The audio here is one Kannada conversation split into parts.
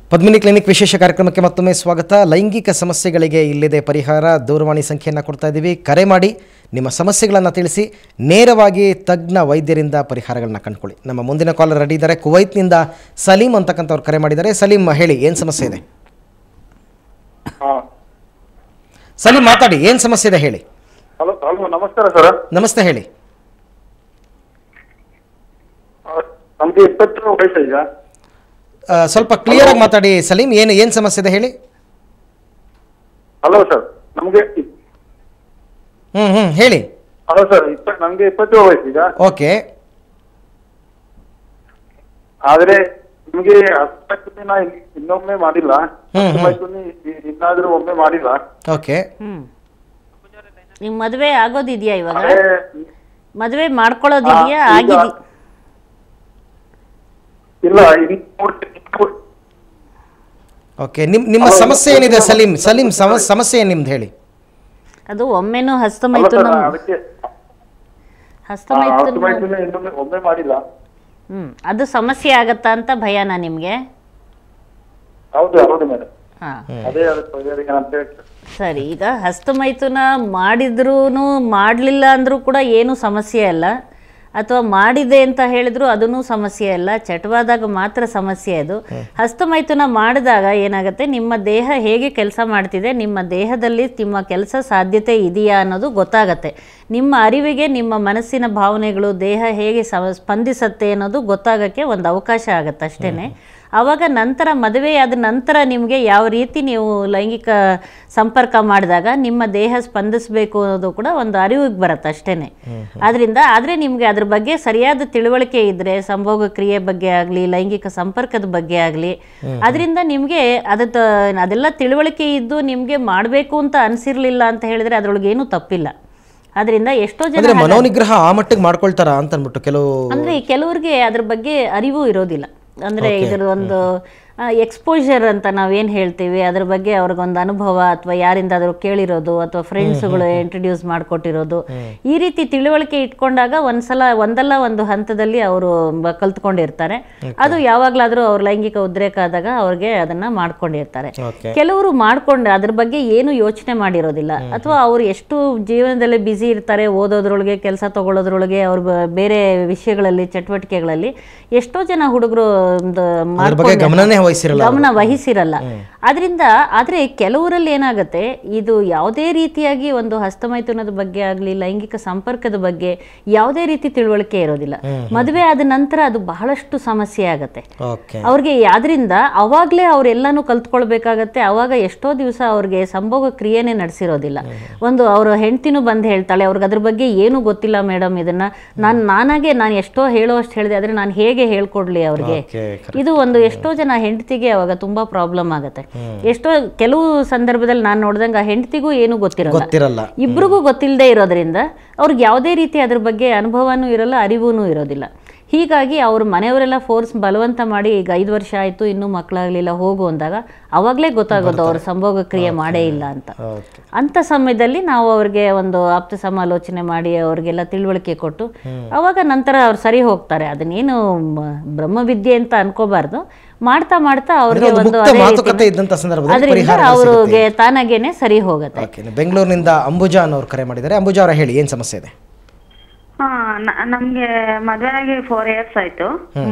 ಪದ್ಮಿನಿ ಕ್ಲಿನಿಕ್ ವಿಶೇಷ ಕಾರ್ಯಕ್ರಮಕ್ಕೆ ಮತ್ತೊಮ್ಮೆ ಸ್ವಾಗತ ಲೈಂಗಿಕ ಸಮಸ್ಯೆಗಳಿಗೆ ಇಲ್ಲಿದೆ ಪರಿಹಾರ ದೂರವಾಣಿ ಸಂಖ್ಯೆಯನ್ನು ಕೊಡ್ತಾ ಇದ್ದೀವಿ ಕರೆ ಮಾಡಿ ನಿಮ್ಮ ಸಮಸ್ಯೆಗಳನ್ನು ತಿಳಿಸಿ ನೇರವಾಗಿ ತಜ್ಞ ವೈದ್ಯರಿಂದ ಪರಿಹಾರಗಳನ್ನ ಕಂಡುಕೊಳ್ಳಿ ನಮ್ಮ ಮುಂದಿನ ಕಾಲರ್ ರೆಡಿ ಇದ್ದಾರೆ ಕುವೈತ್ನಿಂದ ಸಲೀಂ ಅಂತಕ್ಕಂಥವ್ರು ಕರೆ ಮಾಡಿದ್ದಾರೆ ಸಲೀಂ ಹೇಳಿ ಏನು ಸಮಸ್ಯೆ ಇದೆ ಹಾ ಸಲೀಂ ಮಾತಾಡಿ ಏನು ಸಮಸ್ಯೆ ಇದೆ ಹೇಳಿ ಹಲೋ ಹಲೋ ನಮಸ್ಕಾರ ಸರ್ ನಮಸ್ತೆ ಹೇಳಿ ನಮ್ಗೆ ಇಪ್ಪತ್ತು ವಯಸ್ಸು ಈಗ ಆ, ಸ್ವಲ್ಪ ಕ್ಲಿಯರ್ ಆಗಿ ಮಾತಾಡಿ ಸಲೀಂ ಏನು ಏನು ಸಮಸ್ಯೆ ಇದೆ ಹೇಳಿ ಹಲೋ ಸರ್ ನಮ್ಗೆ ಹ್ಞೂ ಹ್ಞೂ ಹೇಳಿ ಹಲೋ ಸರ್ ಇಪ್ಪ ನಮ್ಗೆ ಇಪ್ಪತ್ತು ವಯಸ್ಸು ಈಗ ಓಕೆ ಆದ್ರೆ ನಿಮ್ಗೆ ಹಸ್ತಮೈಥುನ ಇನ್ನೊಮ್ಮೆ ಮಾಡಿಲ್ಲ ಹ್ಮ್, ಹ್ಮ್. ಹಸ್ತಮೈಥುನಿ ಇನ್ನಾದ್ರೂ ಒಮ್ಮೆ ಮಾಡಿಲ್ಲ ಓಕೆ ಹ್ಮ್ ನಿಮ್ ಮದ್ವೆ ಆಗೋದಿದ್ಯಾ ಇವಾಗ ಆದ್ರೆ ಮದ್ವೆ ಮಾಡ್ಕೊಳ್ಳೋದಿದ್ಯಾ ಆ, ಈಗ- ಆಗಿದಿ ಇಲ್ಲ ಇನ್ನು ಮೂರ್- ಇನ್ನು- ಓಕೆ ನಿಮ್ಮ ನಿಮ್ಮ ಸಮಸ್ಯೆ ಏನಿದೆ ಸಲೀಂ ಸಲೀಂ ಸಮ ಸಮಸ್ಯೆ ಏನು ನಿಮ್ದು ಹೇಳಿ ಅದು ಒಮ್ಮೆನೂ ಅಲ್ಲ ಹಸ್ತಮೈಥುನ ಸರ್ ಅದಕ್ಕೆ ಹಸ್ತಮೈಥುನ ಹಸ್ತಮೈಥುನ ಇನ್ನೊಮ್ಮೆ ಒಮ್ಮೆ ಮಾಡಿಲ್ಲ ಹ್ಮ್ ಅದು ಸಮಸ್ಯೆ ಆಗತ್ತಾ ಅಂತ ಭಯನಾ ನಿಮ್ಗೆ ಹೌದು ಹೌದು ಮೇಡಮ್ ಹಾ ಅದೇ ಅದಕ್ಕೆ ಪರಿಹಾರ ಅಂತ ಹೇಳಿ ಸರಿ ಈಗ ಹಸ್ತಮೈಥುನ ಮಾಡಿದ್ರೂ ಮಾಡಲಿಲ್ಲ ಅಂದ್ರೂ ಕೂಡ ಏನು ಸಮಸ್ಯೆ ಅಲ್ಲ ಅಥವಾ ಮಾಡಿದೆ ಅಂತ ಹೇಳಿದ್ರು ಅದೂ ಸಮಸ್ಯೆ ಅಲ್ಲ ಚಟವಾದಾಗ ಮಾತ್ರ ಸಮಸ್ಯೆ ಅದು ಹಸ್ತಮೈಥುನ ಮಾಡಿದಾಗ ಏನಾಗುತ್ತೆ ನಿಮ್ಮ ದೇಹ ಹೇಗೆ ಕೆಲಸ ಮಾಡ್ತಿದೆ ನಿಮ್ಮ ದೇಹದಲ್ಲಿ ನಿಮ್ಮ ಕೆಲಸ ಸಾಧ್ಯತೆ ಇದೆಯಾ ಅನ್ನೋದು ಗೊತ್ತಾಗತ್ತೆ ನಿಮ್ಮ ಅರಿವಿಗೆ ನಿಮ್ಮ ಮನಸ್ಸಿನ ಭಾವನೆಗಳು ದೇಹ ಹೇಗೆ ಸಮ ಸ್ಪಂದಿಸತ್ತೆ ಅನ್ನೋದು ಗೊತ್ತಾಗಕ್ಕೆ ಒಂದು ಅವಕಾಶ ಆಗತ್ತೆ ಅಷ್ಟೇ ಆವಾಗ ನಂತರ ಮದುವೆಯಾದ ನಂತರ ನಿಮಗೆ ಯಾವ ರೀತಿ ನೀವು ಲೈಂಗಿಕ ಸಂಪರ್ಕ ಮಾಡಿದಾಗ ನಿಮ್ಮ ದೇಹ ಸ್ಪಂದಿಸಬೇಕು ಅನ್ನೋದು ಕೂಡ ಒಂದು ಅರಿವಿಗೆ ಬರುತ್ತೆ ಅಷ್ಟೇ ಅದರಿಂದ ಆದರೆ ನಿಮಗೆ ಅದ್ರ ಬಗ್ಗೆ ಸರಿಯಾದ ತಿಳುವಳಿಕೆ ಇದ್ದರೆ ಸಂಭೋಗ ಕ್ರಿಯೆ ಬಗ್ಗೆ ಆಗಲಿ ಲೈಂಗಿಕ ಸಂಪರ್ಕದ ಬಗ್ಗೆ ಆಗಲಿ ಅದರಿಂದ ನಿಮಗೆ ಅದಕ್ಕೆ ಅದೆಲ್ಲ ತಿಳುವಳಿಕೆ ಇದ್ದು ನಿಮಗೆ ಮಾಡಬೇಕು ಅಂತ ಅನಿಸಿರ್ಲಿಲ್ಲ ಅಂತ ಹೇಳಿದ್ರೆ ಅದರೊಳಗೆ ಏನೂ ತಪ್ಪಿಲ್ಲ ಅದರಿಂದ ಎಷ್ಟೋ ಜನ ಅಂದ್ರೆ ಮನೋನಿಗ್ರಹ ಆ ಮಟ್ಟಿಗೆ ಮಾಡ್ಕೊಳ್ತಾರ ಅಂತ ಅಂದ್ಬಿಟ್ಟು ಕೆಲವು ಅಂದ್ರೆ ಕೆಲವ್ರಿಗೆ ಅದ್ರ ಬಗ್ಗೆ ಅರಿವು ಇರೋದಿಲ್ಲ ಅಂದ್ರೆ ಇದ್ರ ಒಂದು ಎಕ್ಸ್ಪೋಜರ್ ಅಂತ ನಾವೇನು ಹೇಳ್ತೀವಿ ಅದ್ರ ಬಗ್ಗೆ ಅವ್ರಿಗೊಂದು ಅನುಭವ ಅಥವಾ ಯಾರಿಂದಾದರೂ ಕೇಳಿರೋದು ಅಥವಾ ಫ್ರೆಂಡ್ಸ್ಗಳು ಇಂಟ್ರಡ್ಯೂಸ್ ಮಾಡಿಕೊಟ್ಟಿರೋದು ಈ ರೀತಿ ತಿಳುವಳಿಕೆ ಇಟ್ಕೊಂಡಾಗ ಒಂದ್ಸಲ ಒಂದಲ್ಲ ಒಂದು ಹಂತದಲ್ಲಿ ಅವರು ಕಲ್ತ್ಕೊಂಡಿರ್ತಾರೆ ಅದು ಯಾವಾಗಲಾದರೂ ಅವ್ರ ಲೈಂಗಿಕ ಉದ್ರೇಕ ಆದಾಗ ಅವ್ರಿಗೆ ಅದನ್ನ ಮಾಡ್ಕೊಂಡಿರ್ತಾರೆ ಓಕೆ ಕೆಲವರು ಮಾಡ್ಕೊಂಡು ಅದ್ರ ಬಗ್ಗೆ ಏನು ಯೋಚನೆ ಮಾಡಿರೋದಿಲ್ಲ ಅಥವಾ ಅವ್ರು ಎಷ್ಟು ಜೀವನದಲ್ಲಿ ಬ್ಯುಸಿ ಇರ್ತಾರೆ ಓದೋದ್ರೊಳಗೆ ಕೆಲಸ ತಗೊಳ್ಳೋದ್ರೊಳಗೆ ಅವ್ರ ಬ- ಬೇರೆ ವಿಷಯಗಳಲ್ಲಿ ಚಟುವಟಿಕೆಗಳಲ್ಲಿ ಎಷ್ಟೋ ಜನ ಹುಡುಗರು ಅದ್ರ ಬಗ್ಗೆ ಗಮನನೇ ವಹಿಸಿರಲ್ಲ ಗಮನ ವಹಿಸಿರಲ್ಲ ಅದರಿಂದ ಆದರೆ ಕೆಲವರಲ್ಲಿ ಏನಾಗುತ್ತೆ ಇದು ಯಾವುದೇ ರೀತಿಯಾಗಿ ಒಂದು ಹಸ್ತಮೈಥುನದ ಬಗ್ಗೆ ಆಗಲಿ ಲೈಂಗಿಕ ಸಂಪರ್ಕದ ಬಗ್ಗೆ ಯಾವುದೇ ರೀತಿ ತಿಳುವಳಿಕೆ ಇರೋದಿಲ್ಲ ಮದುವೆ ಆದ ನಂತರ ಅದು ಬಹಳಷ್ಟು ಸಮಸ್ಯೆ ಆಗತ್ತೆ ಓಕೆ ಅವ್ರಿಗೆ ಯಾದ್ರಿಂದ ಅವಾಗಲೇ ಅವರೆಲ್ಲನೂ ಕಲ್ತ್ಕೊಳ್ಬೇಕಾಗತ್ತೆ ಅವಾಗ ಎಷ್ಟೋ ದಿವಸ ಅವ್ರಿಗೆ ಸಂಭೋಗ ಕ್ರಿಯೆನೇ ನಡೆಸಿರೋದಿಲ್ಲ ಒಂದು ಅವರು ಹೆಂಡ್ತಿನೂ ಬಂದು ಹೇಳ್ತಾಳೆ ಅವ್ರಿಗೆ ಅದ್ರ ಬಗ್ಗೆ ಏನೂ ಗೊತ್ತಿಲ್ಲ ಮೇಡಮ್ ಇದನ್ನ ನಾನು ನಾನಾಗೆ ನಾನು ಎಷ್ಟೋ ಹೇಳೋಷ್ಟು ಹೇಳಿದೆ ಆದರೆ ನಾನು ಹೇಗೆ ಹೇಳ್ಕೊಡ್ಲಿ ಅವ್ರಿಗೆ ಓಕೆ ಇದು ಒಂದು ಎಷ್ಟೋ ಜನ ಹೆಂಡತಿಗೆ ಅವಾಗ ತುಂಬಾ ಪ್ರಾಬ್ಲಮ್ ಆಗುತ್ತೆ ಎಷ್ಟೋ ಕೆಲವು ಸಂದರ್ಭದಲ್ಲಿ ನಾನು ನೋಡ್ದಂಗೆ ಆ ಹೆಂಡತಿಗೂ ಏನೂ ಗೊತ್ತಿರಲ್ಲ ಗೊತ್ತಿರಲ್ಲ ಇಬ್ರಿಗೂ ಗೊತ್ತಿಲ್ಲದೆ ಇರೋದ್ರಿಂದ ಅವ್ರಿಗೆ ಯಾವುದೇ ರೀತಿ ಅದ್ರ ಬಗ್ಗೆ ಅನುಭವನೂ ಇರಲ್ಲ ಅರಿವೂ ಇರೋದಿಲ್ಲ ಹೀಗಾಗಿ ಅವ್ರ ಮನೆಯವರೆಲ್ಲ ಫೋರ್ಸ್ ಬಲವಂತ ಮಾಡಿ ಈಗ ಐದು ವರ್ಷ ಆಯಿತು ಇನ್ನೂ ಮಕ್ಕಳಾಗಲಿಲ್ಲ ಹೋಗು ಅಂದಾಗ ಅವಾಗಲೇ ಗೊತ್ತಾಗೋದು ಅವ್ರ ಸಂಭೋಗ ಕ್ರಿಯೆ ಮಾಡೇ ಇಲ್ಲ ಅಂತ ಓಕೆ ಅಂಥ ಸಮಯದಲ್ಲಿ ನಾವು ಅವ್ರಿಗೆ ಒಂದು ಆಪ್ತ ಸಮಾಲೋಚನೆ ಮಾಡಿ ಅವ್ರಿಗೆಲ್ಲ ತಿಳುವಳಿಕೆ ಕೊಟ್ಟು ಅವಾಗ ನಂತರ ಅವ್ರು ಸರಿ ಹೋಗ್ತಾರೆ ಅದನ್ನೇನು ಮ- ಬ್ರಹ್ಮವಿದ್ಯೆ ಅಂತ ಅನ್ಕೋಬಾರ್ದು ಮಾಡ್ತಾ ಮಾಡ್ತಾ ಅವ್ರಿಗೆ ಒಂದು ಒಂದು ಮುಕ್ತ ಅದೇ ಮಾತುಕತೆ ರೀತಿನೇ- ಇದ್ದಂತ ಸಂದರ್ಭದಲ್ಲಿ ಅದರಿಂದ ಪರಿಹಾರ ಅವ್ರಿಗೆ ತಾನಾಗೇನೆ ಸರಿ ಹೋಗುತ್ತೆ ಓಕೆ ಬೆಂಗಳೂರಿನಿಂದ ಅಂಬುಜಾ ಅನ್ನೋರು ಕರೆ ಮಾಡಿದ್ದಾರೆ ಅಂಬುಜಾ ಅವರ ಹೇಳಿ ಏನು ಸಮಸ್ಯೆ ಇದೆ ಹಾ ನ- ನಮ್ಗೆ ಮದ್ವೆ ಆಗಿ ಫೋರ್ ಇಯರ್ಸ್ ಆಯ್ತು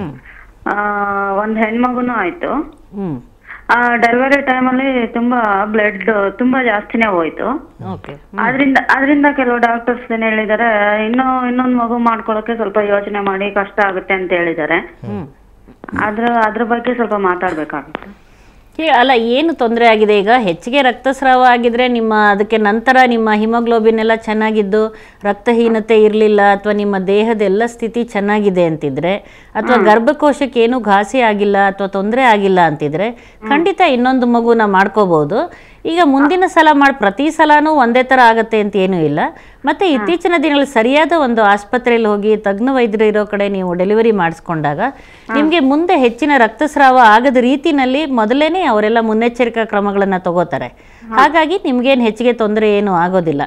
ಆ, ಒಂದ್ ಹೆಣ್ಮಗುನು ಆಯ್ತು ಹ್ಮ್ ಡೆಲಿವರಿ ಟೈಮಲ್ಲಿ ತುಂಬಾ ಬ್ಲಡ್ ತುಂಬಾ ಜಾಸ್ತಿನೇ ಹೋಯ್ತು ಓಕೆ ಆದ್ರಿಂದ ಅದರಿಂದ ಕೆಲವು ಡಾಕ್ಟರ್ಸ್ ಏನ್ ಹೇಳಿದಾರೆ ಇನ್ನೂ ಇನ್ನೊಂದ್ ಮಗು ಮಾಡ್ಕೊಳಕ್ಕೆ ಸ್ವಲ್ಪ ಯೋಚನೆ ಮಾಡಿ ಕಷ್ಟ ಆಗುತ್ತೆ ಅಂತ ಹೇಳಿದ್ದಾರೆ ಹ್ಮ್ ಅದ್ರ ಅದ್ರ ಬಗ್ಗೆ ಸ್ವಲ್ಪ ಮಾತಾಡ್ಬೇಕಾಗುತ್ತೆ ಏ, ಅಲ್ಲ ಏನು ತೊಂದರೆ ಆಗಿದೆ ಈಗ ಹೆಚ್ಚಿಗೆ ರಕ್ತಸ್ರಾವ ಆಗಿದ್ರೆ ನಿಮ್ಮ ಅದಕ್ಕೆ ನಂತರ ನಿಮ್ಮ ಹಿಮೋಗ್ಲೋಬಿನ್ ಎಲ್ಲ ಚೆನ್ನಾಗಿದ್ದು ರಕ್ತಹೀನತೆ ಇರಲಿಲ್ಲ ಅಥವಾ ನಿಮ್ಮ ದೇಹದ ಎಲ್ಲ ಸ್ಥಿತಿ ಚೆನ್ನಾಗಿದೆ ಅಂತಿದ್ರೆ ಅಥವಾ ಗರ್ಭಕೋಶಕ್ಕೆ ಏನು ಘಾಸಿ ಆಗಿಲ್ಲ ಅಥವಾ ತೊಂದರೆ ಆಗಿಲ್ಲ ಅಂತಿದ್ರೆ ಖಂಡಿತ ಇನ್ನೊಂದು ಮಗುನ ಮಾಡ್ಕೋಬಹುದು ಈಗ ಮುಂದಿನ ಸಲ ಮಾಡಿ ಪ್ರತಿ ಸಲನೂ ಒಂದೇ ಥರ ಆಗತ್ತೆ ಅಂತ ಏನೂ ಇಲ್ಲ ಮತ್ತೆ ಇತ್ತೀಚಿನ ದಿನಗಳಲ್ಲಿ ಸರಿಯಾದ ಒಂದು ಆಸ್ಪತ್ರೆಯಲ್ಲಿ ಹೋಗಿ ತಜ್ಞ ವೈದ್ಯರು ಇರೋ ಕಡೆ ನೀವು ಡೆಲಿವರಿ ಮಾಡಿಸ್ಕೊಂಡಾಗ ನಿಮಗೆ ಮುಂದೆ ಹೆಚ್ಚಿನ ರಕ್ತಸ್ರಾವ ಆಗದ ರೀತಿನಲ್ಲಿ ಮೊದಲೇನೆ ಅವರೆಲ್ಲ ಮುನ್ನೆಚ್ಚರಿಕಾ ಕ್ರಮಗಳನ್ನು ತಗೋತಾರೆ ಹಾಗಾಗಿ ನಿಮ್ಗೇನು ಹೆಚ್ಚಿಗೆ ತೊಂದರೆ ಏನು ಆಗೋದಿಲ್ಲ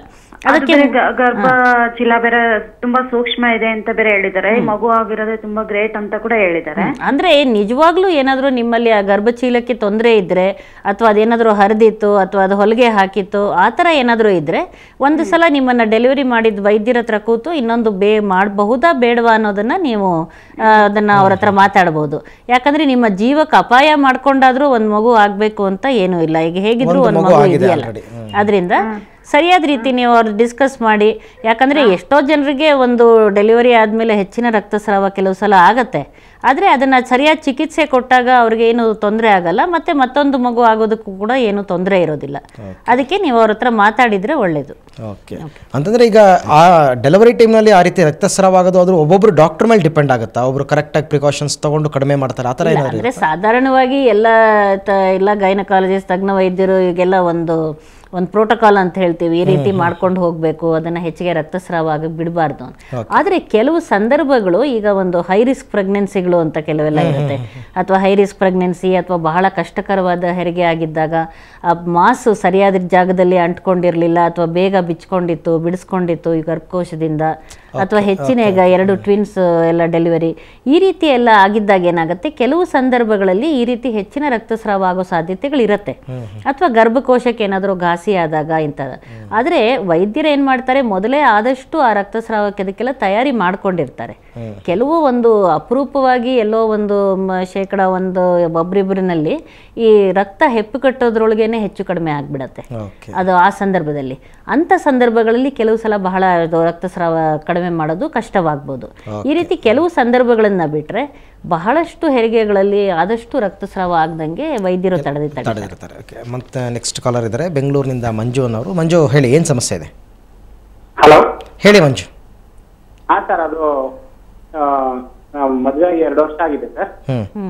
ಅದು ಬೇರೆ ಗ- ಗರ್ಭ ಚೀಲ ಬೇರೆ ತುಂಬಾ ಸೂಕ್ಷ್ಮ ಇದೆ ಅಂತ ಬೇರೆ ಹೇಳಿದ್ದಾರೆ ಮಗು ಆಗಿರೋದೇ ತುಂಬಾ ಗ್ರೇಟ್ ಅಂತ ಕೂಡ ಹೇಳಿದ್ದಾರೆ ಅಂದ್ರೆ ನಿಜವಾಗ್ಲೂ ಏನಾದರೂ ನಿಮ್ಮಲ್ಲಿ ಆ ಗರ್ಭಚೀಲಕ್ಕೆ ತೊಂದರೆ ಇದ್ರೆ ಅಥವಾ ಅದೇನಾದರೂ ಹರಿದಿತ್ತು ಅಥವಾ ಅದು ಹೊಲಿಗೆ ಹಾಕಿತ್ತು ಆ ಥರ ಏನಾದರೂ ಇದ್ರೆ ಒಂದು ಸಲ ನಿಮ್ಮನ್ನ ಡೆಲಿವರಿ ಮಾಡಿದ ವೈದ್ಯರ ಹತ್ರ ಕೂತು ಇನ್ನೊಂದು ಬೇ ಮಾಡಬಹುದಾ ಬೇಡವಾ ಅನ್ನೋದನ್ನ ನೀವು ಆ, ಅದನ್ನ ಅವ್ರ ಹತ್ರ ಮಾತಾಡ್ಬೋದು ಯಾಕಂದ್ರೆ ನಿಮ್ಮ ಜೀವಕ್ಕೆ ಅಪಾಯ ಮಾಡ್ಕೊಂಡಾದ್ರೂ ಒಂದು ಮಗು ಆಗಬೇಕು ಅಂತ ಏನೂ ಇಲ್ಲ ಈಗ ಹೇಗಿದ್ರು ಒಂದು ಒಂದು ಮಗು ಮಗು ಆಗಿದೆ ಇದೆಯಲ್ಲ already. ಹ್ಮ್. ಅದರಿಂದ ಸರಿಯಾದ ರೀತಿ ನೀವು ಅವ್ರು ಡಿಸ್ಕಸ್ ಮಾಡಿ ಯಾಕಂದ್ರೆ ಎಷ್ಟೋ ಜನರಿಗೆ ಒಂದು ಡೆಲಿವರಿ ಆದಮೇಲೆ ಹೆಚ್ಚಿನ ರಕ್ತಸ್ರಾವ ಕೆಲವು ಸಲ ಆಗತ್ತೆ ಆದರೆ ಅದನ್ನ ಸರಿಯಾದ ಚಿಕಿತ್ಸೆ ಕೊಟ್ಟಾಗ ಅವ್ರಿಗೆ ಏನು ತೊಂದರೆ ಆಗಲ್ಲ ಮತ್ತೆ ಮತ್ತೊಂದು ಮಗು ಆಗೋದಕ್ಕೂ ಕೂಡ ಏನು ತೊಂದರೆ ಇರೋದಿಲ್ಲ ಅದಕ್ಕೆ ನೀವು ಅವ್ರ ಹತ್ರ ಮಾತಾಡಿದ್ರೆ ಒಳ್ಳೇದು ಓಕೆ ಅಂತಂದ್ರೆ ಈಗ ಆ ಡೆಲಿವರಿ ಟೈಮ್ನಲ್ಲಿ ಆ ರೀತಿ ರಕ್ತಸ್ರಾವ ಆಗೋದು ಆದ್ರೂ ಒಬ್ಬೊಬ್ರು ಡಾಕ್ಟರ್ ಮೇಲೆ ಡಿಪೆಂಡ್ ಆಗುತ್ತಾ ಒಬ್ರು ಕರೆಕ್ಟಾಗಿ ಪ್ರಿಕಾಷನ್ಸ್ ತಗೊಂಡು ಕಡಿಮೆ ಮಾಡ್ತಾರೆ ಆ ಥರ ಏನಾದ್ರು ಅಂದ್ರೆ ಸಾಧಾರಣವಾಗಿ ಎಲ್ಲ ತ- ಎಲ್ಲ ಗೈನಕಾಲಜಿಸ್ಟ್ ತಜ್ಞ ವೈದ್ಯರು ಈಗೆಲ್ಲ ಒಂದು ಒಂದು ಪ್ರೋಟೋಕಾಲ್ ಅಂತ ಹೇಳ್ತೀವಿ ಈ ರೀತಿ ಮಾಡ್ಕೊಂಡು ಹೋಗಬೇಕು ಅದನ್ನ ಹೆಚ್ಚಿಗೆ ರಕ್ತಸ್ರಾವ ಆಗಿ ಬಿಡಬಾರ್ದು ಆದ್ರೆ ಕೆಲವು ಸಂದರ್ಭಗಳು ಈಗ ಒಂದು ಹೈ ರಿಸ್ಕ್ ಪ್ರೆಗ್ನೆನ್ಸಿಗಳು ಅಂತ ಕೆಲವೆಲ್ಲ ಇರುತ್ತೆ ಅಥವಾ ಹೈ ರಿಸ್ಕ್ ಪ್ರೆಗ್ನೆನ್ಸಿ ಅಥವಾ ಬಹಳ ಕಷ್ಟಕರವಾದ ಹೆರಿಗೆ ಆಗಿದ್ದಾಗ ಆ ಮಾಸು ಸರಿಯಾದ ಜಾಗದಲ್ಲಿ ಅಂಟ್ಕೊಂಡಿರ್ಲಿಲ್ಲ ಅಥವಾ ಬೇಗ ಬಿಚ್ಕೊಂಡಿತ್ತು ಬಿಡಿಸ್ಕೊಂಡಿತ್ತು ಈ ಗರ್ಭಕೋಶದಿಂದ ಅಥವಾ ಹೆಚ್ಚಿನ ಈಗ ಎರಡು ಟ್ವಿನ್ಸ್ ಎಲ್ಲ ಡೆಲಿವರಿ ಈ ರೀತಿ ಎಲ್ಲ ಆಗಿದ್ದಾಗ ಏನಾಗುತ್ತೆ ಕೆಲವು ಸಂದರ್ಭಗಳಲ್ಲಿ ಈ ರೀತಿ ಹೆಚ್ಚಿನ ರಕ್ತಸ್ರಾವ ಆಗೋ ಸಾಧ್ಯತೆಗಳು ಇರುತ್ತೆ ಅಥವಾ ಗರ್ಭಕೋಶಕ್ಕೆ ಏನಾದರೂ ಘಾಸಿ ಆದಾಗ ಇಂಥದ್ದು ಆದರೆ ವೈದ್ಯರು ಏನು ಮಾಡ್ತಾರೆ ಮೊದಲೇ ಆದಷ್ಟು ಆ ರಕ್ತಸ್ರಾವಕ್ಕೆ ಅದಕ್ಕೆಲ್ಲ ತಯಾರಿ ಮಾಡ್ಕೊಂಡಿರ್ತಾರೆ ಕೆಲವು ಒಂದು ಅಪರೂಪವಾಗಿ ಎಲ್ಲೋ ಒಂದು ಮ- ಶೇಕಡ ಒಂದು ಒಬ್ರಿಬ್ಬರಿನಲ್ಲಿ ಈ ರಕ್ತ ಹೆಪ್ಪು ಕಟ್ಟೋದ್ರೊಳಗೇನೆ ಹೆಚ್ಚು ಕಡಿಮೆ ಆಗ್ಬಿಡತ್ತೆ ಓಕೆ ಅದು ಆ ಸಂದರ್ಭದಲ್ಲಿ ಅಂಥ ಸಂದರ್ಭಗಳಲ್ಲಿ ಕೆಲವು ಸಲ ಬಹಳ ಇದು ರಕ್ತಸ್ರಾವ ಕಡಿಮೆ ಮಾಡೋದು ಕಷ್ಟವಾಗ್ಬೋದು ಈ ರೀತಿ ಕೆಲವು ಸಂದರ್ಭಗಳನ್ನ ಬಿಟ್ರೆ ಬಹಳಷ್ಟು ಹೆರಿಗೆಗಳಲ್ಲಿ ಆದಷ್ಟು ರಕ್ತಸ್ರಾವ ಆಗ್ದಂಗೆ ವೈದ್ಯರು ತಡೆದಿದ್ದಾರೆ ತಡೆದಿರ್ತಾರೆ ಓಕೆ ಮತ್ತೆ ನೆಕ್ಸ್ಟ್ ಕಾಲರ್ ಇದ್ದಾರೆ ಬೆಂಗಳೂರಿನಿಂದ ಮಂಜು ಅನ್ನೋರು ಮಂಜು ಹೇಳಿ ಏನು ಸಮಸ್ಯೆ ಇದೆ ಹಲೋ ಹೇಳಿ ಮಂಜು ಹಾ ಸರ್ ಅದು ಮದುವೆ ಆಗಿ ಎರಡು ವರ್ಷ ಆಗಿದೆ ಸರ್ ಹ್ಞೂ ಹ್ಮ್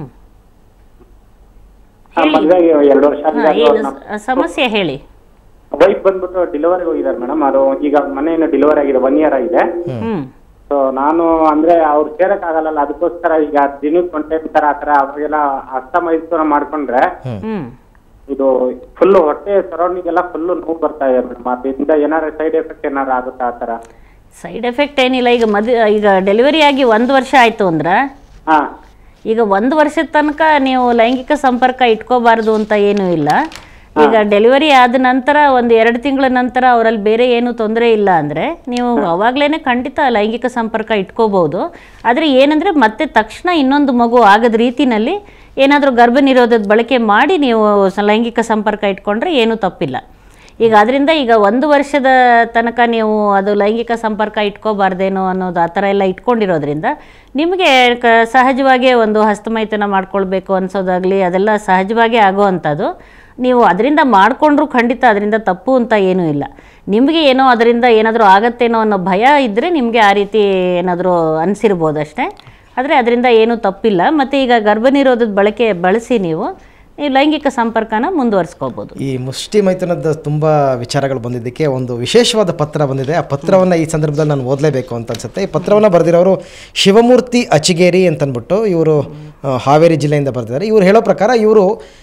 ಮದುವೆ ಆಗಿ ಎರಡು ವರ್ಷ ಹಾ, ಆಗಿದೆ ಏನು ಸ- ಸಮಸ್ಯೆ ಹೇಳಿ ವೈಫ್ ಬಂದ್ಬಿಟ್ಟು ಡಿಲಿವರಿ ಹೋಗಿದ್ದಾರೆ ಮೇಡಮ್ ಅದು ಈಗ ಮನೆಯನ್ನು ಡಿಲಿವರಿ ಆಗಿದೆ ಒನ್ ಇಯರ್ ಆಗಿದೆ ಹ್ಮ್ ಸೊ ನಾನು ಅಂದ್ರೆ ಅವ್ರು ಸೇರಕ್ ಆಗಲ್ಲ ಅದಕ್ಕೋಸ್ಕರ ಈಗ ದಿನಕ್ಕೆ ಒನ್ ಟೈಮ್ ತರ ಆತರ ಅವಾಗೆಲ್ಲ ಹಸ್ತ ಮೈಸೂರ ಮಾಡ್ಕೊಂಡ್ರೆ ಹ್ಮ್ ಇದು ಫುಲ್ ಹೊಟ್ಟೆ ಸರೌಂಡಿಂಗ್ ಎಲ್ಲ ಫುಲ್ ನೋವು ಬರ್ತಾ ಇದೆ ಮೇಡಮ್ ಅದರಿಂದ ಏನಾರ ಸೈಡ್ ಎಫೆಕ್ಟ್ ಏನಾರ ಆಗುತ್ತಾ ಆ ತರ ಸೈಡ್ ಎಫೆಕ್ಟ್ ಏನಿಲ್ಲ ಈಗ ಮದ್ ಈಗ ಡೆಲಿವರಿ ಆಗಿ ಒಂದು ವರ್ಷ ಆಯ್ತು ಅಂದ್ರೆ ಹಾ ಈಗ ಒಂದು ವರ್ಷದ ತನಕ ನೀವು ಲೈಂಗಿಕ ಸಂಪರ್ಕ ಇಟ್ಕೋಬಾರ್ದು ಅಂತ ಏನೂ ಇಲ್ಲ ಈಗ ಡೆಲಿವರಿ ಆದ ನಂತರ ಒಂದು ಎರಡು ತಿಂಗಳ ನಂತರ ಅವರಲ್ಲಿ ಬೇರೆ ಏನು ತೊಂದರೆ ಇಲ್ಲ ಅಂದರೆ ನೀವು ಅವಾಗಲೇ ಖಂಡಿತ ಲೈಂಗಿಕ ಸಂಪರ್ಕ ಇಟ್ಕೋಬಹುದು ಆದರೆ ಏನಂದರೆ ಮತ್ತೆ ತಕ್ಷಣ ಇನ್ನೊಂದು ಮಗು ಆಗದ ರೀತಿನಲ್ಲಿ ಏನಾದರೂ ಗರ್ಭ ನಿರೋಧದ ಬಳಕೆ ಮಾಡಿ ನೀವು ಸ- ಲೈಂಗಿಕ ಸಂಪರ್ಕ ಇಟ್ಕೊಂಡ್ರೆ ಏನೂ ತಪ್ಪಿಲ್ಲ ಈಗ ಅದರಿಂದ ಈಗ ಒಂದು ವರ್ಷದ ತನಕ ನೀವು ಅದು ಲೈಂಗಿಕ ಸಂಪರ್ಕ ಇಟ್ಕೋಬಾರ್ದೇನೋ ಅನ್ನೋದು ಆ ಥರ ಎಲ್ಲ ಇಟ್ಕೊಂಡಿರೋದ್ರಿಂದ ನಿಮಗೆ ಕ ಸಹಜವಾಗೇ ಒಂದು ಹಸ್ತಮೈಥುನ ಮಾಡ್ಕೊಳ್ಬೇಕು ಅನ್ಸೋದಾಗಲಿ ಅದೆಲ್ಲ ಸಹಜವಾಗೇ ಆಗೋ ಅಂಥದ್ದು ನೀವು ಅದರಿಂದ ಮಾಡಿಕೊಂಡ್ರೂ ಖಂಡಿತ ಅದರಿಂದ ತಪ್ಪು ಅಂತ ಏನೂ ಇಲ್ಲ ನಿಮಗೆ ಏನೋ ಅದರಿಂದ ಏನಾದರೂ ಆಗತ್ತೇನೋ ಅನ್ನೋ ಭಯ ಇದ್ದರೆ ನಿಮಗೆ ಆ ರೀತಿ ಏನಾದರೂ ಅನಿಸಿರ್ಬೋದು ಅಷ್ಟೇ ಆದರೆ ಅದರಿಂದ ಏನೂ ತಪ್ಪಿಲ್ಲ ಮತ್ತು ಈಗ ಗರ್ಭನಿರೋಧದ ಬಳಕೆ ಬಳಸಿ ನೀವು ಈ ಲೈಂಗಿಕ ಸಂಪರ್ಕನ ಮುಂದುವರಿಸ್ಕೋಬೋದು ಈ ಮುಷ್ಟಿ ಮೈಥುನದ ತುಂಬ ವಿಚಾರಗಳು ಬಂದಿದ್ದಕ್ಕೆ ಒಂದು ವಿಶೇಷವಾದ ಪತ್ರ ಬಂದಿದೆ ಆ ಪತ್ರವನ್ನು ಈ ಸಂದರ್ಭದಲ್ಲಿ ನಾನು ಓದಲೇಬೇಕು ಅಂತ ಅನ್ಸುತ್ತೆ ಈ ಪತ್ರವನ್ನು ಬರೆದಿರೋರು ಶಿವಮೂರ್ತಿ ಅಚಿಗೇರಿ ಅಂತಂದ್ಬಿಟ್ಟು ಇವರು ಆ, ಹಾವೇರಿ ಜಿಲ್ಲೆಯಿಂದ ಬರೆದಿದ್ದಾರೆ ಇವರು ಹೇಳೋ ಪ್ರಕಾರ ಇವರು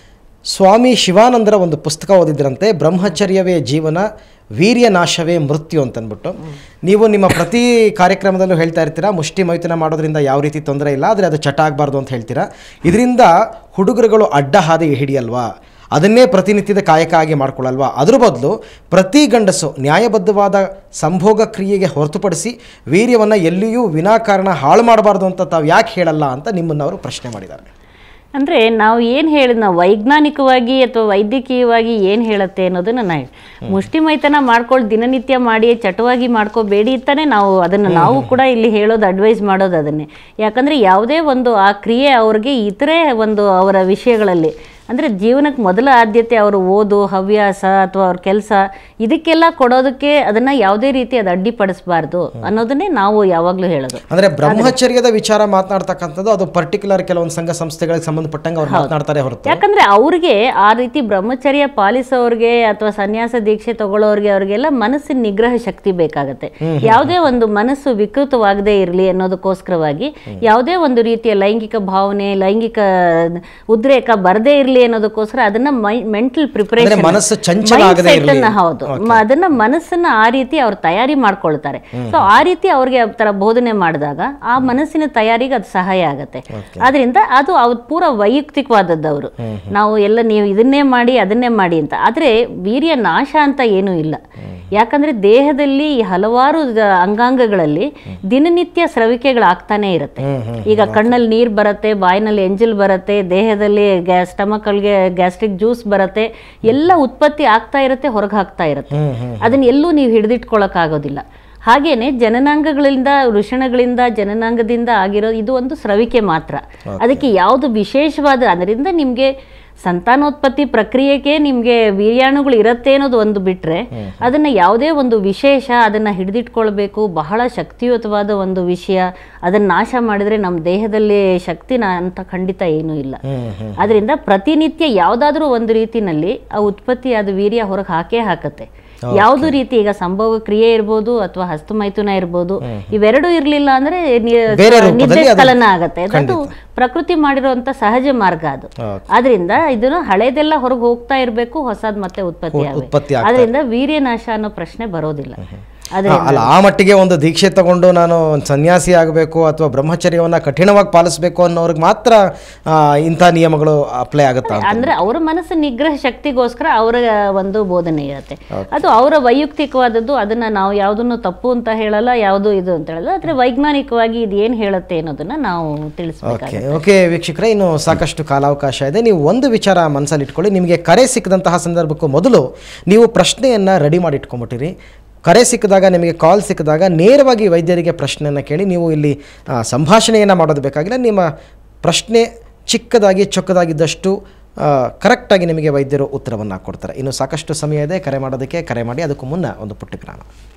ಸ್ವಾಮಿ ಶಿವಾನಂದರ ಒಂದು ಪುಸ್ತಕ ಓದಿದ್ರಂತೆ ಬ್ರಹ್ಮಚರ್ಯವೇ ಜೀವನ ವೀರ್ಯ ನಾಶವೇ ಮೃತ್ಯು ಅಂತಂದ್ಬಿಟ್ಟು ನೀವು ನಿಮ್ಮ ಪ್ರತಿ ಕಾರ್ಯಕ್ರಮದಲ್ಲೂ ಹೇಳ್ತಾ ಇರ್ತೀರಾ ಮುಷ್ಟಿ ಮೈಥುನ ಮಾಡೋದ್ರಿಂದ ಯಾವ ರೀತಿ ತೊಂದರೆ ಇಲ್ಲ ಆದರೆ ಅದು ಚಟ ಆಗಬಾರ್ದು ಅಂತ ಹೇಳ್ತೀರಾ ಇದರಿಂದ ಹುಡುಗರುಗಳು ಅಡ್ಡ ಹಾದಿ ಹಿಡಿಯಲ್ವಾ ಅದನ್ನೇ ಪ್ರತಿನಿತ್ಯದ ಕಾಯಕ ಆಗಿ ಮಾಡ್ಕೊಳ್ಳಲ್ವಾ ಅದ್ರ ಬದಲು ಪ್ರತಿ ಗಂಡಸು ನ್ಯಾಯಬದ್ಧವಾದ ಸಂಭೋಗ ಕ್ರಿಯೆಗೆ ಹೊರತುಪಡಿಸಿ ವೀರ್ಯವನ್ನು ಎಲ್ಲಿಯೂ ವಿನಾಕಾರಣ ಹಾಳು ಮಾಡಬಾರ್ದು ಅಂತ ತಾವು ಯಾಕೆ ಹೇಳಲ್ಲ ಅಂತ ನಿಮ್ಮನ್ನು ಅವರು ಪ್ರಶ್ನೆ ಮಾಡಿದ್ದಾರೆ ಅಂದರೆ ನಾವು ಏನು ಹೇಳಿದ್ ನಾವು ವೈಜ್ಞಾನಿಕವಾಗಿ ಅಥವಾ ವೈದ್ಯಕೀಯವಾಗಿ ಏನು ಹೇಳುತ್ತೆ ಅನ್ನೋದನ್ನ ನಾ ಹೇಳಿ ಮುಷ್ಟಿ ಮೈತನ ಮಾಡ್ಕೊಂಡು ದಿನನಿತ್ಯ ಮಾಡಿ ಚಟವಾಗಿ ಮಾಡ್ಕೋಬೇಡಿ ಅಂತಾನೆ ನಾವು ಅದನ್ನು ನಾವು ಕೂಡ ಇಲ್ಲಿ ಹೇಳೋದು ಅಡ್ವೈಸ್ ಮಾಡೋದು ಅದನ್ನೇ ಯಾಕಂದರೆ ಯಾವುದೇ ಒಂದು ಆ ಕ್ರಿಯೆ ಅವ್ರಿಗೆ ಇತರೆ ಒಂದು ಅವರ ವಿಷಯಗಳಲ್ಲಿ ಅಂದರೆ ಜೀವನಕ್ಕೆ ಮೊದಲ ಆದ್ಯತೆ ಅವರು ಓದು ಹವ್ಯಾಸ ಅಥವಾ ಅವ್ರ ಕೆಲಸ ಇದಕ್ಕೆಲ್ಲ ಕೊಡೋದಕ್ಕೆ ಅದನ್ನು ಯಾವುದೇ ರೀತಿ ಅದು ಅಡ್ಡಿಪಡಿಸಬಾರ್ದು ಅನ್ನೋದನ್ನೇ ನಾವು ಯಾವಾಗಲೂ ಹೇಳೋದು ಅಂದರೆ ಬ್ರಹ್ಮಚರ್ಯದ ವಿಚಾರ ಮಾತನಾಡ್ತಕ್ಕಂಥದ್ದು ಅದು ಪರ್ಟಿಕ್ಯುಲರ್ ಕೆಲವೊಂದು ಸಂಘ ಸಂಸ್ಥೆಗಳಿಗೆ ಸಂಬಂಧಪಟ್ಟಂಗೆ ಅವ್ರು ಮಾತನಾಡ್ತಾರೆ ಹೊರತು ಯಾಕಂದ್ರೆ ಅವ್ರಿಗೆ ಆ ರೀತಿ ಬ್ರಹ್ಮಚರ್ಯ ಪಾಲಿಸೋರ್ಗೆ ಅಥವಾ ಸನ್ಯಾಸ ದೀಕ್ಷೆ ತಗೊಳ್ಳೋರ್ಗೆ ಅವ್ರಿಗೆಲ್ಲ ಮನಸ್ಸಿನ ನಿಗ್ರಹ ಶಕ್ತಿ ಬೇಕಾಗತ್ತೆ ಯಾವುದೇ ಒಂದು ಮನಸ್ಸು ವಿಕೃತವಾಗದೇ ಇರಲಿ ಅನ್ನೋದಕ್ಕೋಸ್ಕರವಾಗಿ ಯಾವುದೇ ಒಂದು ರೀತಿಯ ಲೈಂಗಿಕ ಭಾವನೆ ಲೈಂಗಿಕ ಉದ್ರೇಕ ಬರದೇ ಇರಲಿ ಇರಲಿ ಅನ್ನೋದಕ್ಕೋಸ್ಕರ ಅದನ್ನ ಮೆಂಟಲ್ ಪ್ರಿಪರೇಷನ್ ಮನಸ್ಸು ಚಂಚಲ ಆಗದೆ ಇರ್ಲಿ. ಹೌದು ಮ- ಅದನ್ನ ಮನಸ್ಸನ್ನ ಆ ರೀತಿ ಅವ್ರು ತಯಾರಿ ಮಾಡ್ಕೊಳ್ತಾರೆ ಸೊ ಆ ರೀತಿ ಅವ್ರಿಗೆ ಆ ತರ ಬೋಧನೆ ಮಾಡಿದಾಗ ಆ ಮನಸ್ಸಿನ ತಯಾರಿಗೆ ಅದು ಸಹಾಯ ಆಗತ್ತೆ ಆದ್ರಿಂದ ಅದು ಅವ್ರು ಪೂರ ವೈಯಕ್ತಿಕವಾದದ್ದು ಅವರು ನಾವು ಎಲ್ಲ ನೀವು ಇದನ್ನೇ ಮಾಡಿ ಅದನ್ನೇ ಮಾಡಿ ಅಂತ ಆದ್ರೆ ವೀರ್ಯ ನಾಶ ಅಂತ ಏನೂ ಇಲ್ಲ ಯಾಕಂದ್ರೆ ದೇಹದಲ್ಲಿ ಈ ಹಲವಾರು ದ- ಅಂಗಾಂಗಗಳಲ್ಲಿ ದಿನನಿತ್ಯ ಸ್ರವಿಕೆಗಳಾಗ್ತಾನೆ ಇರುತ್ತೆ ಈಗ ಕಣ್ಣಲ್ಲಿ ನೀರ್ ಬರುತ್ತೆ ಬಾಯಿನಲ್ಲಿ ಎಂಜಲ್ ಬರುತ್ತೆ ದೇಹದಲ್ಲಿ ಗ್ಯಾಸ್ ಸ್ಟಮಕಲ್ಗೆ ಗ್ಯಾಸ್ಟ್ರಿಕ್ ಜ್ಯೂಸ್ ಬರುತ್ತೆ ಎಲ್ಲ ಉತ್ಪತ್ತಿ ಆಗ್ತಾ ಇರುತ್ತೆ ಹೊರಗೆ ಹಾಕ್ತಾ ಇರುತ್ತೆ ಅದನ್ನ ಎಲ್ಲೂ ನೀವು ಹಿಡಿದಿಟ್ಕೊಳಕ್ ಆಗೋದಿಲ್ಲ ಹಾಗೇನೆ ಜನನಾಂಗಗಳಿಂದ ವೃಷಣಗಳಿಂದ ಜನನಾಂಗದಿಂದ ಆಗಿರೋ ಇದು ಒಂದು ಸ್ರವಿಕೆ ಮಾತ್ರ ಅದಕ್ಕೆ ಯಾವುದು ವಿಶೇಷವಾದ ಅದರಿಂದ ನಿಮ್ಗೆ ಸಂತಾನೋತ್ಪತ್ತಿ ಪ್ರಕ್ರಿಯೆಗೆ ನಿಮ್ಗೆ ವೀರ್ಯಾಣುಗಳು ಇರುತ್ತೆ ಅನ್ನೋದು ಒಂದು ಬಿಟ್ರೆ ಅದನ್ನ ಯಾವುದೇ ಒಂದು ವಿಶೇಷ ಅದನ್ನ ಹಿಡಿದಿಟ್ಕೊಳ್ಬೇಕು ಬಹಳ ಶಕ್ತಿಯುತವಾದ ಒಂದು ವಿಷಯ ಅದನ್ನ ನಾಶ ಮಾಡಿದ್ರೆ ನಮ್ಮ ದೇಹದಲ್ಲಿ ಶಕ್ತಿನ ಅಂತ ಖಂಡಿತ ಏನೂ ಇಲ್ಲ ಅದರಿಂದ ಪ್ರತಿನಿತ್ಯ ಯಾವುದಾದ್ರೂ ಒಂದು ರೀತಿನಲ್ಲಿ ಆ ಉತ್ಪತ್ತಿಯಾದ ವೀರ್ಯ ಹೊರಗೆ ಹಾಕೇ ಹಾಕತ್ತೆ ಯಾವುದು ರೀತಿ ಈಗ ಸಂಭೋಗ ಕ್ರಿಯೆ ಇರ್ಬೋದು ಅಥವಾ ಹಸ್ತಮೈಥುನ ಇರ್ಬೋದು ಇವೆರಡು ಇರ್ಲಿಲ್ಲ ಅಂದ್ರೆ ನಿ- ಬೇರೆ ರೂಪದಲ್ಲಿ ನಿದ್ದೆ ಅದು- ಸ್ಖಲನ ಆಗತ್ತೆ ಅದು ಪ್ರಕೃತಿ ಮಾಡಿರುವಂತ ಸಹಜ ಮಾರ್ಗ ಅದು ಆದ್ರಿಂದ ಇದನ್ನು ಹಳೇದೆಲ್ಲ ಹೊರಗೆ ಹೋಗ್ತಾ ಇರ್ಬೇಕು ಹೊಸದ್ ಮತ್ತೆ ಉತ್ಪತ್ತಿ ಉತ್ಪತ್ತಿ ಆಗಬೇಕು ಆದ್ರಿಂದ ವೀರ್ಯನಾಶ ಅನ್ನೋ ಪ್ರಶ್ನೆ ಬರೋದಿಲ್ಲ ಆದ್ರೆ ಹಾ, ಅಲ್ಲ ಆ ಮಟ್ಟಿಗೆ ಒಂದು ದೀಕ್ಷೆ ತಗೊಂಡು ನಾನು ಒಂದು ಸನ್ಯಾಸಿ ಆಗಬೇಕು ಅಥವಾ ಬ್ರಹ್ಮಚರ್ಯವನ್ನು ಕಠಿಣವಾಗಿ ಪಾಲಿಸಬೇಕು ಅನ್ನೋರ್ಗೆ ಮಾತ್ರ ಆ, ಇಂಥ ನಿಯಮಗಳು ಅಪ್ಲೈ ಆಗುತ್ತಾ ಅಂತ ಅಂದ್ರೆ ಅವರ ಮನಸ್ಸು ನಿಗ್ರಹ ಶಕ್ತಿಗೋಸ್ಕರ ಅವರ ಒಂದು ಬೋಧನೆ ಇರುತ್ತೆ ಅದು ಅವರ ವೈಯಕ್ತಿಕವಾದದ್ದು ಅದನ್ನ ನಾವು ಯಾವುದನ್ನು ತಪ್ಪು ಅಂತ ಹೇಳಲ್ಲ ಯಾವುದು ಇದು ಅಂತ ಹೇಳಲ್ಲ ಆದ್ರೆ ವೈಜ್ಞಾನಿಕವಾಗಿ ಇದು ಏನ್ ಹೇಳುತ್ತೆ ಅನ್ನೋದನ್ನ ನಾವು ತಿಳಿಸ್ಬೇಕಾಗುತ್ತೆ ಓಕೆ ಓಕೆ ವೀಕ್ಷಕರೇ ಇನ್ನು ಸಾಕಷ್ಟು ಕಾಲಾವಕಾಶ ಇದೆ ನೀವು ಒಂದು ವಿಚಾರ ಮನಸ್ಸಲ್ಲಿ ಇಟ್ಕೊಳ್ಳಿ ನಿಮಗೆ ಕರೆ ಸಿಕ್ಕದಂತಹ ಸಂದರ್ಭಕ್ಕೂ ಮೊದಲು ನೀವು ಪ್ರಶ್ನೆಯನ್ನು ರೆಡಿ ಮಾಡಿ ಇಟ್ಕೊಂಬಿಟ್ಟಿರಿ ಕರೆ ಸಿಕ್ಕಿದಾಗ ನಿಮಗೆ ಕಾಲ್ ಸಿಕ್ಕಿದಾಗ ನೇರವಾಗಿ ವೈದ್ಯರಿಗೆ ಪ್ರಶ್ನೆಯನ್ನು ಕೇಳಿ ನೀವು ಇಲ್ಲಿ ಆ, ಸಂಭಾಷಣೆಯನ್ನು ಮಾಡೋದು ಬೇಕಾಗಿಲ್ಲ ನಿಮ್ಮ ಪ್ರಶ್ನೆ ಚಿಕ್ಕದಾಗಿ ಚೊಕ್ಕದಾಗಿದ್ದಷ್ಟು ಆ, ಕರೆಕ್ಟಾಗಿ ನಿಮಗೆ ವೈದ್ಯರು ಉತ್ತರವನ್ನು ಕೊಡ್ತಾರೆ ಇನ್ನು ಸಾಕಷ್ಟು ಸಮಯ ಇದೆ ಕರೆ ಮಾಡೋದಕ್ಕೆ ಕರೆ ಮಾಡಿ ಅದಕ್ಕೂ ಮುನ್ನ ಒಂದು ಪುಟ್ಟ ವಿರಾಮ